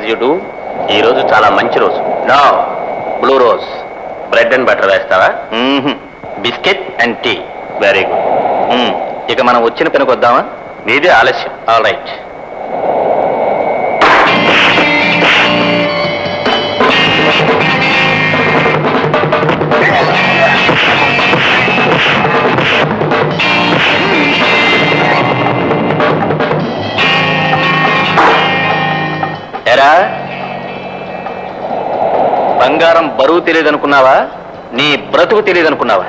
As you do ఈ రోజు చాలా మంచి రోజు no blue rose bread and butter వేస్తావా biscuit and tea very good ఇక మనం వచ్చిన పనికి వద్దామా నీదే ఆలస్యం ఆల్ రైట్ ఎరా బంగారం బరువు తెలియదు అనుకున్నావా నీ బ్రతుకు తెలియదు అనుకున్నావా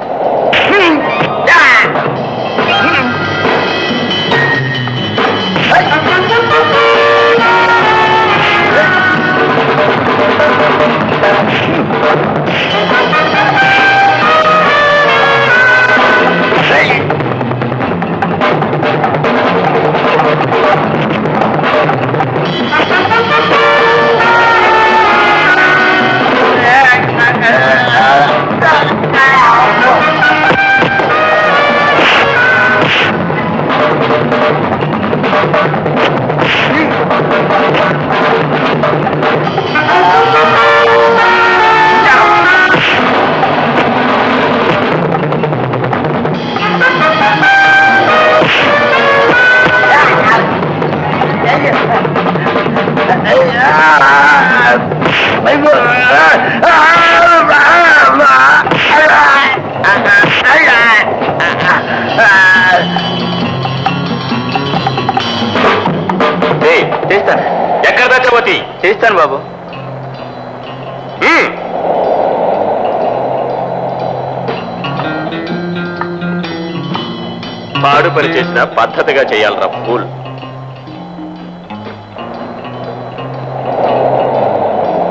చేస్తాను ఎక్కడ దచ్చవతి చేస్తాను బాబు మ్మ్. పాడు పని చేసిన పద్ధతిగా చేయాలరా ఫూల్